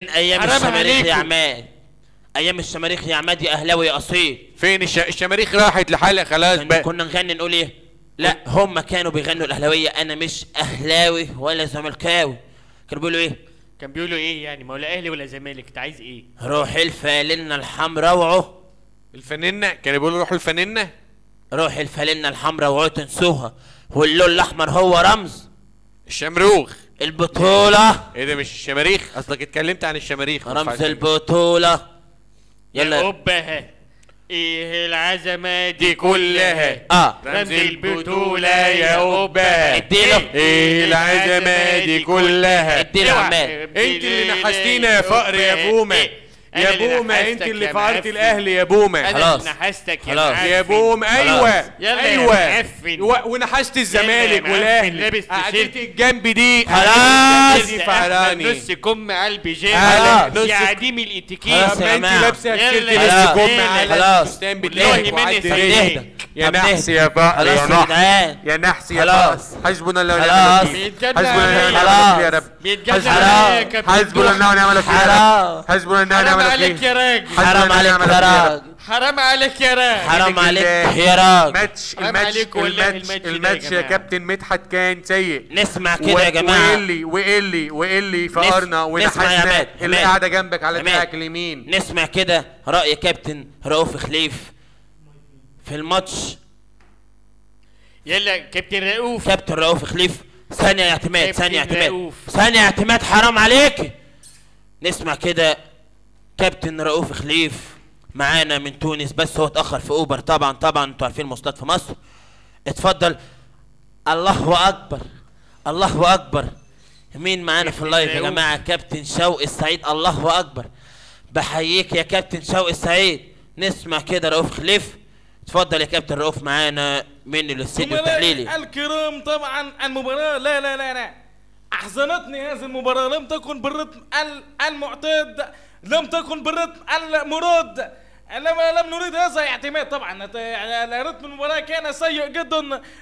ايام حرام الشماريخ عليكم. يا عماد ايام الشماريخ يا عماد يا اهلاوي يا اصيل فين الش... الشماريخ راحت لحالها خلاص كان- بقى كنا نغني نقول ايه لا هم كانوا بيغنوا الاهلاويه انا مش اهلاوي ولا زملكاوي كانوا بيقولوا ايه كان بيقولوا ايه يعني ما هو لا اهلي ولا زمالك انت عايز ايه روح الفالنة الحمراء وعو الفننة كانوا بيقولوا روحوا الفننة روح الفالنة الحمراء وعو تنسوها واللون الاحمر هو رمز الشمروخ البطولة ايه ده مش الشماريخ اصلك اتكلمت عن الشماريخ رمز البطولة يا يلا أبها ايه العزمة دي كلها اه رمز البطولة يا أبها اديله. ايه العزمة دي كلها اديله يا عماد انت اللي نحستينا يا فقر يا بومة يا بومة انت اللي فقرت الاهلي يا بومة انا خلاص. اللي نحستك يا خلاص. معفن. يا بوم ايوه يلا يا ايوه معفن. و- ونحست الزمالك يلا يا والاهلي معفن، لابس قعدتي تيشيرت. الجنب دي خلاص. دي فعلاني نص كم قلب خلاص. جامد يا عديم الاتيكيت خلاص. طب ما يا انت جماعة. لابسه يلا التيشيرت يا نص خلاص. كم على خلاص. الفستان والله بتاعك مني وعدي سيدي. رجلك. نهدى. يا طب نحس نهدى. يا فقر خلاص يا يا نحس جدعان يا نحس يا خلاص. فقر حسبنا الله ونعم خلاص. الوكيل بيتجدد حسبنا الله ونعم خلاص. الوكيل يا رب بيتجدد حسبنا عليا يا كابتن حسبنا الله ونعم الوكيل يا حرام. رب حسبنا الله ونعم حرام الوكيل عليك يا راجل حسبنا حرام الله عليك ونعم يا الوكيل يا رب. راجل حرام عليك يا راجل حرام بإذن عليك الله. يا راجل ماتش حرام الماتش عليك والله الماتش الماتش ده يا الماتش يا جماعة. كابتن مدحت كان سيء نسمع كده يا جماعة واللي واللي واللي فقرنا نسمع يا ونحسنا عماد. اللي عماد. قاعده جنبك على عماد. دراعك اليمين نسمع كده رأي كابتن رؤوف خليف في الماتش يلا كابتن رؤوف كابتن رؤوف خليف ثانية يا اعتماد كابتن ثانية يا اعتماد رؤوف. ثانية يا اعتماد حرام عليك نسمع كده كابتن رؤوف خليف معانا من تونس بس هو اتأخر في اوبر طبعا طبعا انتوا عارفين المواصلات في مصر اتفضل الله اكبر الله اكبر مين معانا في كابتن اللايف يا رؤوف. جماعة كابتن شوقي السعيد الله اكبر بحييك يا كابتن شوقي السعيد نسمع كده رؤوف خليف اتفضل يا كابتن رؤوف معانا من الاستديو التحليلي زملائي الكرام طبعا المباراة لا لا لا لا أحزنتني هذه المباراة لم تكن بالرتم ال- المعتاد لم تكن بالرتم المراد لم لم نريد هذا اعتماد طبعا ت- يعني رتم المباراة كان سيء جدا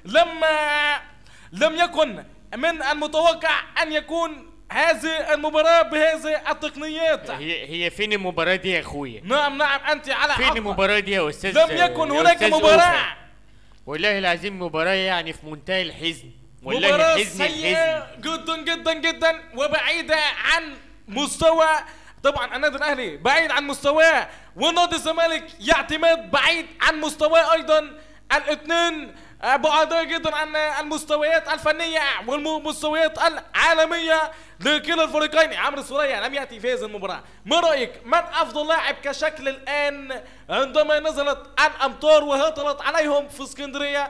لما لم يكن من المتوقع أن يكون هذه المباراة بهذه التقنيات هي هي فين المباراة دي يا اخويا نعم نعم أنت على فين حق المباراة دي يا استاذ لم يكن يا هناك أستاذ مباراة أوفا؟ والله العظيم مباراة يعني في منتهى الحزن والله مباراة حزن سيئة الحزن جدا جدا جدا وبعيدة عن مستوى طبعا النادي الاهلي بعيد عن مستواه ونادي الزمالك يعتمد بعيد عن مستواه ايضا الاثنين آه، بعاد جدا عن المستويات الفنية والمستويات العالمية لكلا الفريقين عمرو السولية لم يأتي في هذه المباراة ما رأيك من أفضل لاعب كشكل الآن عندما نزلت الأمطار وهطلت عليهم في اسكندرية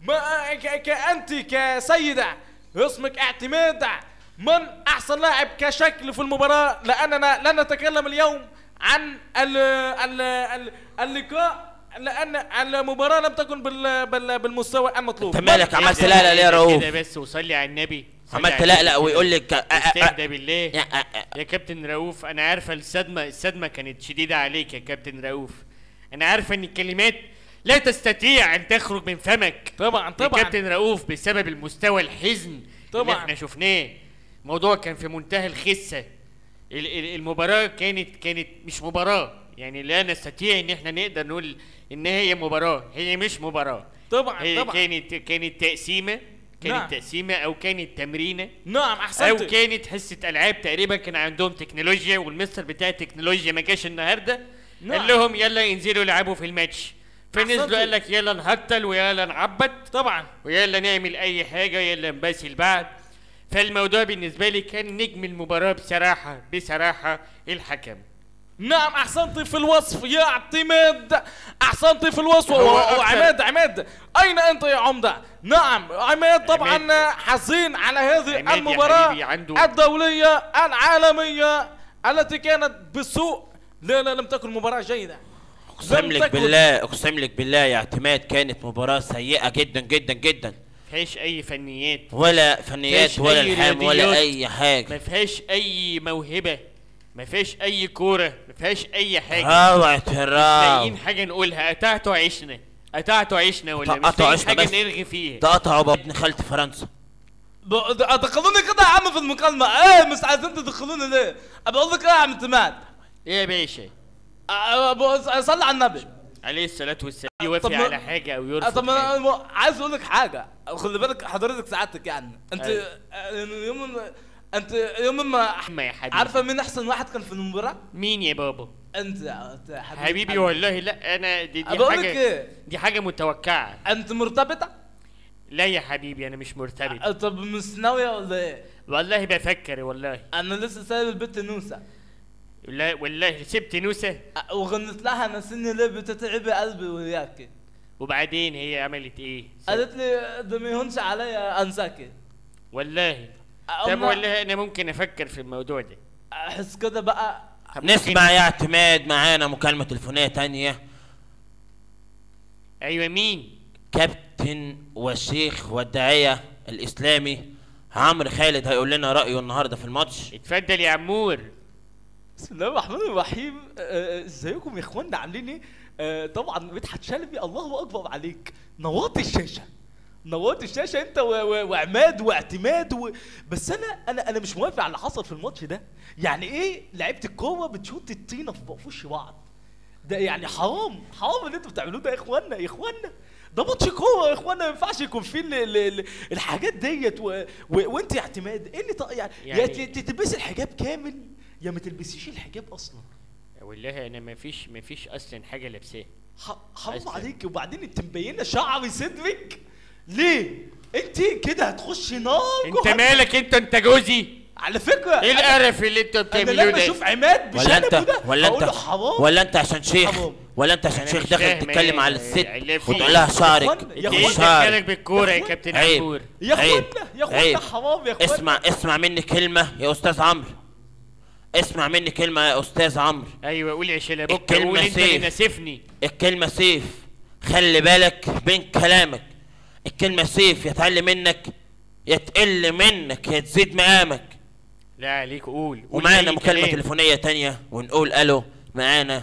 ما ك- كأنت كسيدة اسمك اعتماد من أحسن لاعب كشكل في المباراة لأننا لن نتكلم اليوم عن ال ال ال اللقاء لأن المباراة لم تكن بال بال بالمستوى المطلوب انت مالك من- عملت لا لا ليه يا رؤوف كده بس وصلي على النبي صلي عملت على لا النبي لا كده. ويقول لك آه، آه، آه، استهدى بالله يا- آه، آه. يا كابتن رؤوف انا عارفه الصدمه الصدمه كانت شديده عليك يا كابتن رؤوف انا عارفه ان الكلمات لا تستطيع ان تخرج من فمك طبعا يا طبعا كابتن رؤوف بسبب المستوى الحزن اللي طبعاً. احنا شفناه الموضوع كان في منتهى الخسه ال- ال- المباراه كانت كانت مش مباراه يعني لا نستطيع ان احنا نقدر نقول ان هي مباراه هي مش مباراه طبعا هي طبعا كانت كانت تقسيمه كانت نعم. تقسيمه او كانت تمرينه نعم او احسنت كانت حصه العاب تقريبا كان عندهم تكنولوجيا والمستر بتاع التكنولوجيا ما جاش النهارده نعم. قال لهم يلا انزلوا العبوا في الماتش فنزلوا أحسنت. قال لك يلا نهطل ويلا نعبط طبعا ويلا نعمل اي حاجه يلا نباسي لبعض فالموضوع بالنسبه لي كان نجم المباراه بصراحه بصراحه الحكم نعم احسنت في الوصف يا اعتماد احسنت في الوصف هو و- أكثر- وعماد عماد اين انت يا عمده نعم عماد طبعا عماد. حزين على هذه عماد يا المباراه حبيبي عنده- الدوليه العالميه التي كانت بسوء لا لا لم تكن مباراه جيده اقسم لم لك تكن. بالله اقسم لك بالله يا اعتماد كانت مباراة سيئة جدا جدا جدا فيهاش اي فنيات ولا فنيات فيش ولا أي الحام ولا رياضيات. اي حاجة ما فيهاش اي موهبه ما فيهاش اي كوره ما فيهاش اي حاجه روعة لاقيين الراو حاجه نقولها قطعتوا عيشنا قطعتوا عيشنا ولا مش قطعوا لاقيين عيشنا حاجه بس. نرغي فيها ده قطعوا بابن خالتي فرنسا ب- دخلوني كده يا عم في المكالمة ايه مش عايزين تدخلوني ليه؟ بقول لك ايه يا عم تماد؟ ايه يا باشا أه، بص- صلي على النبي عليه الصلاة والسلام طب يوافق ما- على حاجة او أه، يرفض طب حاجة. انا م- عايز اقول لك حاجة خلي بالك حضرتك سعادتك يعني انت أيوة. أه، يوم ما- انت يوم ما ما يا حبيبي عارفة مين احسن واحد كان في المباراة؟ مين يا بابا انت يا أنت يا حبيبي حبيبي والله لا انا دي, دي بقول لك حاجة ايه؟ دي حاجة متوقعة انت مرتبطة؟ لا يا حبيبي انا مش مرتبط أه، طب مش ناوية ولا ايه؟ والله بفكر والله انا لسه سايب البنت نوسة لا والله سبت نوسة أه، وغنت لها نسيني ليه بتتعبي قلبي وياكي وبعدين هي عملت ايه قالت لي ده ما يهونش عليا انساكي والله أه، طب أما والله انا ممكن افكر في الموضوع ده احس كده بقى طب نسمع يا اعتماد معانا مكالمة تليفونية تانية ايوه مين كابتن والشيخ والداعية الإسلامي عمرو خالد هيقول لنا رأيه النهاردة في الماتش اتفضل يا عمور بسم الله الرحمن الرحيم آه، ازيكم يا اخوانا عاملين ايه؟ آه، طبعا مدحت شلبي الله اكبر عليك نورت الشاشه نورت الشاشه انت و- و- وعماد واعتماد و... بس انا انا انا مش موافق على اللي حصل في الماتش ده يعني ايه لعيبه الكوره بتشوط الطينه في في وش بعض ده يعني حرام حرام اللي انتوا بتعملوه ده يا اخوانا يا اخوانا ده ماتش كوره يا اخوانا ما ينفعش يكون فيه ال- ال- ال- الحاجات ديت و... و... وانت يا اعتماد ايه اللي ط... يعني, يعني- يا ت- تلبسي الحجاب كامل يا ما تلبسيش الحجاب اصلا والله انا ما فيش ما فيش اصلا حاجه لابساها ح- حرام أسلم. عليك وبعدين انت مبينه شعر صدرك ليه انت كده هتخشي نار انت جهنم. مالك انت انت جوزي على فكره ايه القرف اللي انتوا انا بتعملوه لما ده اشوف عماد ولا انت بشنبه ده ولا هقول انت له حرام ولا انت عشان شيخ حرام. ولا انت عشان انا شيخ مش داخل فاهم تتكلم ايه- على الست اللي فيه. وتقول لها شعرك اخوانا، يا ايه اديني انت اخوانا. شعرك مالك بالكوره يا يا كابتن عيب. عمور يا عيب. اخوانا يا اخوانا عيب. حرام يا اخوانا اسمع اسمع مني كلمة يا أستاذ عمرو اسمع مني كلمة يا أستاذ عمرو ايوه قول يا شلبوك الكلمة قول انت سيف. اللي ناسفني الكلمة سيف خلي بالك بين كلامك الكلمة سيف يتعلم منك يتقل منك يا تزيد مقامك لا عليك قول قول ومعانا أي مكالمة كلام. تليفونية تانية ونقول ألو معانا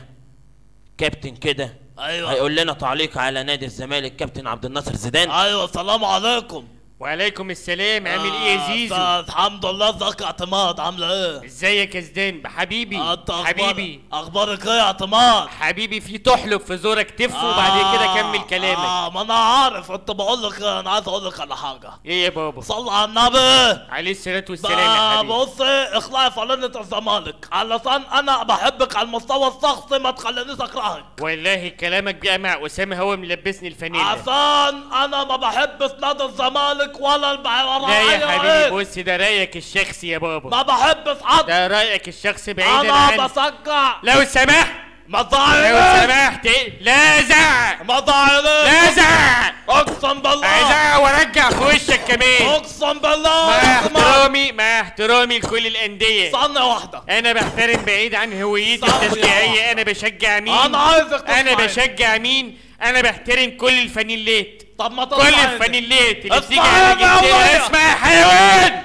كابتن كده ايوه هيقول لنا تعليق على نادي الزمالك كابتن عبد الناصر زيدان ايوه السلام عليكم وعليكم السلام عامل ايه يا آه، زيزو أستاذ، الحمد لله ازيك يا اعتماد عامله ايه ازيك يا زدان حبيبي انت أخبار- حبيبي اخبارك ايه يا اعتماد حبيبي في تحلب في زورك تف وبعد كده كمل كلامك اه ما انا عارف انت بقول لك إيه، انا عايز اقول لك على حاجه ايه يا بابا صل على النبي عليه الصلاه والسلام يا بقى حبيبي بصي اخلعي فلنة الزمالك علشان انا بحبك على المستوى الشخصي ما تخلينيش اكرهك والله كلامك بقى مع اسامه هو ملبسني الفانيلا عشان انا ما بحبش نادي الزمالك ولا الب- ولا لا أي يا رئيس. حبيبي بص ده رايك الشخصي يا بابا ما بحبش حد ده رايك الشخصي بعيدا انا عن بشجع لو سمحت ما لو تزعلنيش سمحت إيه؟ لا زعق ما تزعلنيش لا زعق اقسم بالله ازعق وارجع في وشك كمان اقسم بالله مع اسمع. احترامي مع احترامي لكل الانديه ثانية واحدة انا بحترم بعيد عن هويتي صح يا التشجيعيه انا بشجع مين انا عايزك انا تسمعني. بشجع مين انا بحترم كل الفانيلات طب ما كل تسمعني. الفانيلات اللي بتيجي اسمعني على يا جنسية أولية. اسمع يا حيوان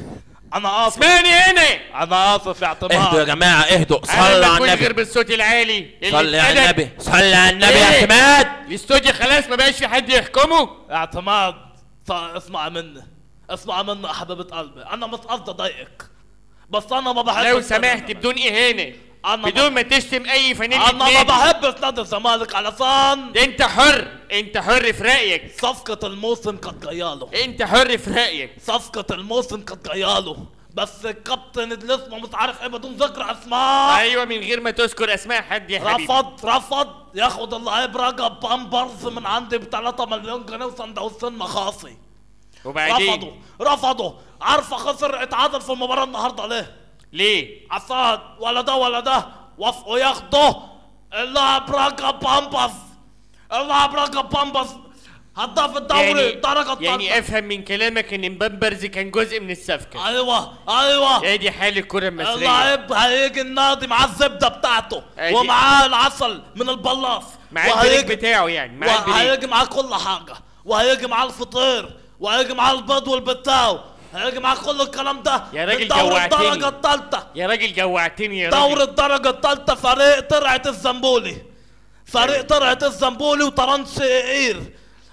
انا اسف اسمعني هنا انا اسف يا اهدوا يا اعتماد جماعة اهدوا انا صلوا ما على بقولش غير النبي بالصوت العالي اللي صلي على اتأدب. النبي صلي على النبي يا إيه؟ اعتماد الاستوديو خلاص ما بقاش في حد يحكمه اعتماد ط- اسمع مني اسمع مني يا حبيبة قلبي انا مش قصدي اضايقك بس انا ما بحبش لو نادي سمحت الزمالك. بدون اهانه أنا بدون ما- ما تشتم اي فانيل انا ما بحبش نادي الزمالك علشان ده انت حر انت حر في رايك صفقة الموسم كانت جاياله انت حر في رايك صفقة الموسم كانت جاياله بس الكابتن اللي اسمه مش عارف ايه بدون ذكر اسماء ايوه من غير ما تذكر اسماء حد يا حبيبي رفض رفض ياخد اللعيب رجب بامبرز من عندي ب 3 مليون جنيه وسندوتشين مخاصي وبعدين رفضوا رفضوا عارفه خسر اتعادل في المباراه النهارده ليه؟ ليه عصاد ولا ده ولا ده وافقوا ياخدوا اللاعب رجب بامبرز اللاعب رجب بامبرز هداف الدوري يعني درجه يعني الثالثة. افهم من كلامك ان مبمبرز كان جزء من الصفقه ايوه ايوه هي دي حال الكره المصريه اللاعب هيجي النادي معاه الزبده بتاعته أدي- ومعاه العسل من البلاف مع البريك بتاعه يعني مع البريك وهيجي معاه كل حاجه وهيجي معاه الفطير وهيجي معاه البيض والبتاو هيجي معاه كل الكلام ده يا راجل من دوري جوعتني. الدرجه الثالثه يا راجل جوعتني يا دوري راجل الدرجه الثالثه فريق ترعه الزنبولي فريق ترعه الزنبولي وطرنش اير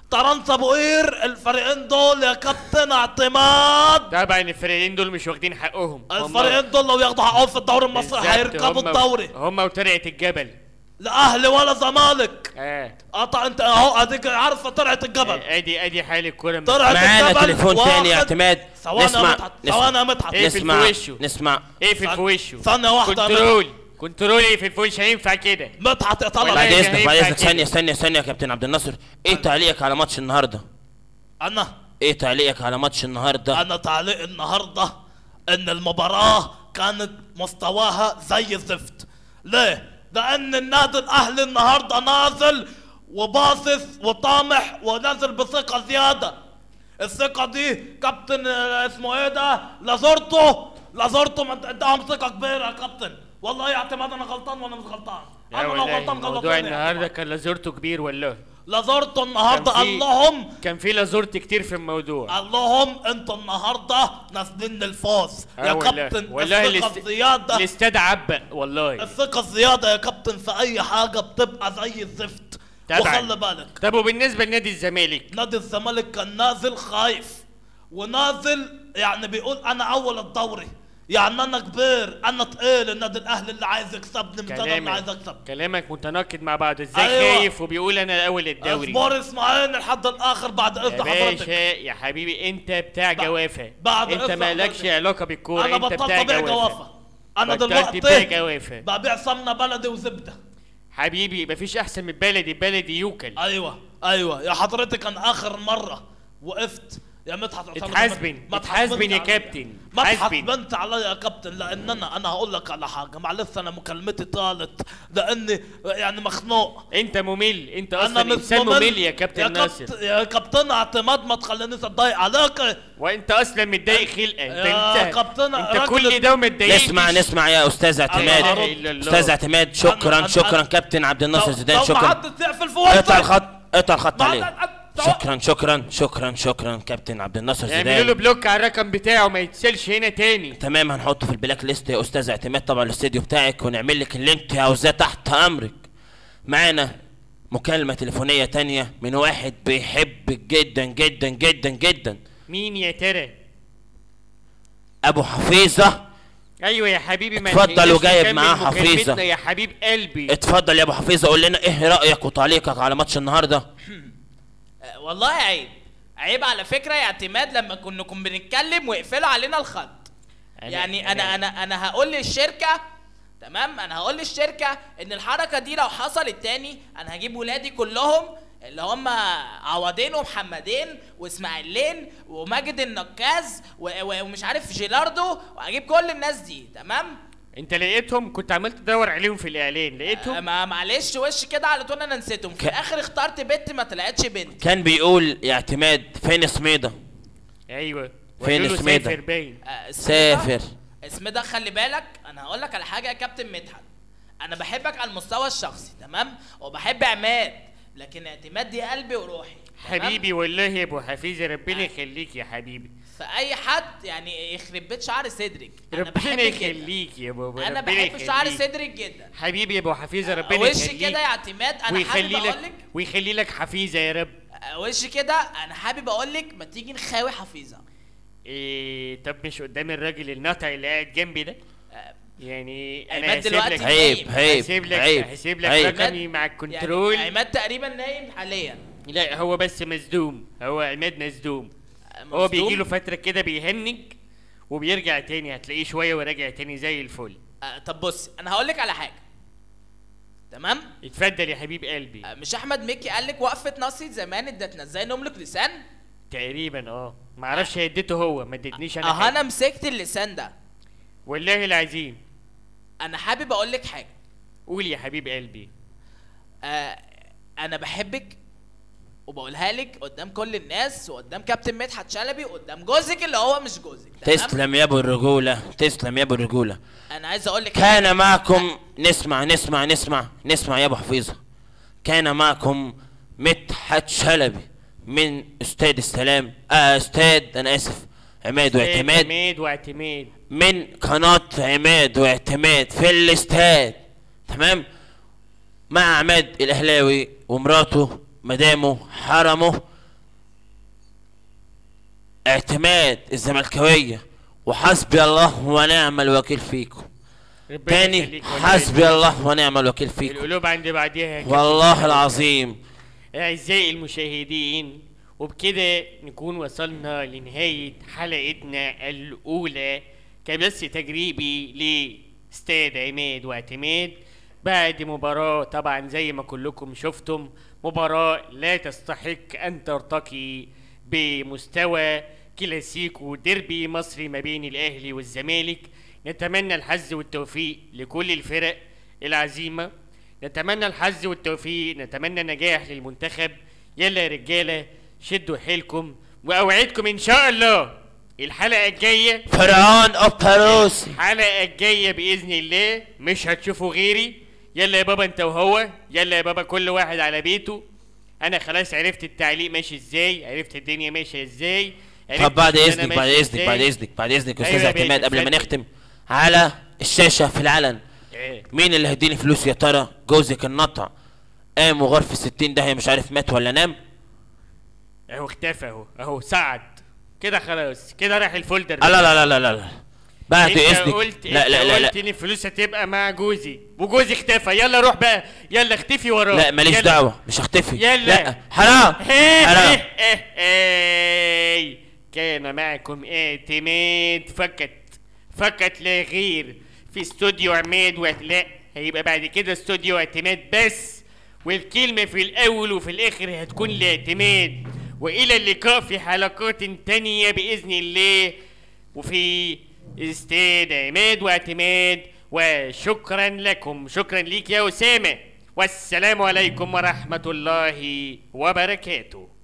طرنسا ابو قير الفريقين دول يا كابتن اعتماد طبعا الفريقين دول مش واخدين حقهم الفريقين دول لو ياخدوا حقهم في الدوري المصري بالظبط، هيركبوا هم- الدوري هم وترعه الجبل لا اهلي ولا زمالك اه قطع انت اهو اديك عارفه طلعت الجبل ادي ادي حال الكوره طلعت معانا الجبل تليفون تاني يا واخد- اعتماد ثواني يا نسمع مدحت ثواني يا مدحت إيه؟ نسمع في وشه. نسمع اقفل في وشه ثانية واحدة يا كنترول كنترول اقفل في وشه هينفع كده مدحت يا طلع بعد والله اذنك بعد هينفع اذنك كده. ثانيه ثانيه ثانيه يا كابتن عبد الناصر ايه تعليقك على ماتش النهارده انا ايه تعليقك على ماتش النهارده انا تعليق النهارده ان المباراة كانت مستواها زي الزفت ليه؟ لان النادي الاهلي النهارده نازل وباصص وطامح ونازل بثقة زيادة الثقة دي كابتن آه، اسمه ايه ده لازورتو لازورتو ما اداهم ثقة كبيرة يا كابتن والله يا اعتماد انا غلطان ولا مش غلطان لا انا لو والله غلطان موضوع غلطان يا النهارده اعتماد. كان لازورته كبير والله لازورتو النهارده كان في- قال لهم كان في لازورت كتير في الموضوع قال لهم انتوا النهارده نازلين للفوز يا آه والله. كابتن والله الثقة الاست- الزيادة الاستاد عبق والله الثقة الزيادة يا كابتن في أي حاجة بتبقى زي الزفت طبعاً. وخلي بالك طب وبالنسبه لنادي الزمالك نادي الزمالك كان نازل خايف ونازل يعني بيقول أنا أول الدوري يعني أنا كبير أنا تقيل النادي الأهلي اللي عايز يكسبني مش أنا اللي عايز كلامك أكسب كلامك متناقض مع بعض ازاي أيوة. خايف وبيقول انا اول الدوري اصبر اسمعيني لحد الآخر بعد يا إذن باشا حضرتك يا حبيبي انت بتاع ب- جوافه بعد انت إذن مالكش حضرتك. علاقه بالكوره أنا انت بطلت بتاع أبيع جوافه جوافة أنا بطلت دلوقتي تبيع جوافه ببيع سمنة بلدي وزبدة حبيبي مفيش احسن من بلدي بلدي يوكل ايوه ايوه يا حضرتك انا اخر مره وقفت يا مدحت عشان اتحاسبن ما اتحاسبن يا تحاسبنش عليا. كابتن ما اتحاسبن تحاسبنت عليا يا كابتن لان انا انا هقول لك على حاجه معلش انا مكالمتي طالت لاني يعني مخنوق انت ممل انت انا اصلا مش انسان ممل يا كابتن يا ناصر كابتن يا كابتن اعتماد ما تخلينيش اتضايق عليك وانت اصلا متضايق خلقه انت يا انت كابتن، انت راجل- كل ده ومتضايق نسمع نسمع يا استاذ لا اعتماد اله الا الله استاذ اعتماد شكرا أنا- شكرا أنا- كابتن عبد الناصر زيدان لو ما شكرا حد تقفل في وقتك اقطع الخط اقطع الخط ما عليه حد- شكرا شكرا شكرا شكرا كابتن عبد الناصر اعملوا له زيدان بلوك على الرقم بتاعه ما يتسالش هنا تاني تمام هنحطه في البلاك ليست يا استاذ اعتماد طبعا الاستديو بتاعك ونعمل لك اللي انت عاوزاه تحت امرك معانا مكالمة تليفونية تانية من واحد بيحبك جدا جدا جدا جدا مين يا ترى ابو حفيظة ايوه يا حبيبي ما اتفضل تقلقش وجايب نكمل معاه مكالمتنا حفيظة. يا حبيب قلبي اتفضل يا ابو حفيظة قول لنا ايه رأيك وتعليقك على ماتش النهاردة آه، والله عيب عيب على فكره يا اعتماد لما كنا كنا بنتكلم ويقفلوا علينا الخط أنا- يعني أنا- انا انا انا هقول للشركه تمام انا هقول للشركه ان الحركه دي لو حصلت تاني انا هجيب ولادي كلهم اللي هم عوضين ومحمدين واسماعيلين وماجد النكاز و- و- ومش عارف جيلاردو وهجيب كل الناس دي تمام انت لقيتهم كنت عمال تدور عليهم في الاعلان آه، لقيتهم ما معلش وش كده على طول انا نسيتهم في ك- الاخر اخترت بنت ما طلعتش بنت كان بيقول يا اعتماد فين سميدة ايوه فين وقالوا له سميدة؟ سافر باين آه، اسمه سافر ده- اسم ده خلي بالك انا هقول لك على حاجه يا كابتن مدحت انا بحبك على المستوى الشخصي تمام وبحب عماد لكن اعتماد دي قلبي وروحي تمام؟ حبيبي والله يا ابو حفيظه ربنا يخليك يا حبيبي فاي حد يعني يخرب بيت شعر صدرك انا ربنا بحبك جدا يخليك يا بابا انا ربنا بحب شعر يخليك. صدرك جدا حبيبي يا ابو حفيظه ربنا وش يخليك كده يا اعتماد انا حابب ويخلي اقول لك لك ويخلي لك حفيظه يا رب وش كده انا حابب اقول لك ما تيجي نخاوي حفيظه إيه طب مش قدام الراجل الناطع اللي قاعد جنبي ده آه، يعني عماد انا هسيب دلوقتي لك عيب عيب هسيب لك عيب هسيب لك عيب. رقمي مع الكنترول يعني عماد تقريبا نايم حاليا لا هو بس مصدوم هو عماد مصدوم آه، هو مصدوم؟ بيجي له فتره كده بيهنج وبيرجع تاني هتلاقيه شويه وراجع تاني زي الفل آه، طب بص انا هقول لك على حاجه تمام اتفضل يا حبيب قلبي آه، مش احمد مكي قال لك وقفه نصي زمان ادتنا ازاي نملك لسان تقريبا اه ما اعرفش هي اديته هو ما ادتنيش انا اه حاجة. انا مسكت اللسان ده والله العظيم انا حابب اقول لك حاجه قول يا حبيب قلبي آه انا بحبك وبقولها لك قدام كل الناس وقدام كابتن مدحت شلبي وقدام جوزك اللي هو مش جوزك تمام؟ تسلم يا ابو الرجولة تسلم يا ابو الرجولة انا عايز اقول لك كان معكم نسمع نسمع نسمع نسمع يا ابو حفيظه كان معكم مدحت شلبي من استاد السلام آه استاد انا اسف عماد واعتماد اعتماد واعتماد من قناه عماد واعتماد في الاستاد تمام مع عماد الاهلاوي ومراته مدامه حرمه اعتماد الزملكاويه وحسبي الله ونعم الوكيل فيكم ربنا تاني يخليك والله. حسبي الله ونعم الوكيل فيكم القلوب عند بعضها كده. والله العظيم أعزائي المشاهدين وبكده نكون وصلنا لنهاية حلقتنا الأولى كبث تجريبي لاستاد عماد واعتماد بعد مباراة طبعا زي ما كلكم شفتم مباراة لا تستحق أن ترتقي بمستوى كلاسيكو ديربي مصري ما بين الأهلي والزمالك نتمنى الحظ والتوفيق لكل الفرق العزيمة نتمنى الحظ والتوفيق نتمنى نجاح للمنتخب يلا يا رجاله شدوا حيلكم واوعدكم ان شاء الله الحلقه الجايه فرعون اوباروسي الحلقه الجايه باذن الله مش هتشوفوا غيري يلا يا بابا انت وهو يلا يا بابا كل واحد على بيته انا خلاص عرفت التعليق ماشي ازاي عرفت الدنيا ماشيه ازاي عرفت طب بعد الشغلانة اذنك بعد ماشية اذنك بعد إزاي. اذنك بعد اذنك أيوة استاذ يا باشا، اعتماد قبل ما اتفضل. نختم على الشاشه في العلن إيه. مين اللي هيديني فلوس يا ترى جوزك النطع قام وغرف الستين ده مش عارف مات ولا نام اهو اختفى اهو اهو سعد كده خلاص كده راح الفولدر لا لا لا لا لا لا بعد انت اذنك قلت لا لا لا قلت لا ان الفلوس هتبقى مع جوزي وجوزي اختفى يلا روح بقى يلا اختفي وراه لا ماليش يلا. دعوه مش هختفي يلا. لا حرام إيه حرام إيه إيه إيه. كان معكم اعتماد فقط فقط لا غير في استوديو عماد و... لا هيبقى بعد كده استوديو اعتماد بس والكلمة في الأول وفي الآخر هتكون لاعتماد وإلى اللقاء في حلقات تانية بإذن الله وفي استاد عماد واعتماد وشكرا لكم شكرا ليك يا أسامة والسلام عليكم ورحمة الله وبركاته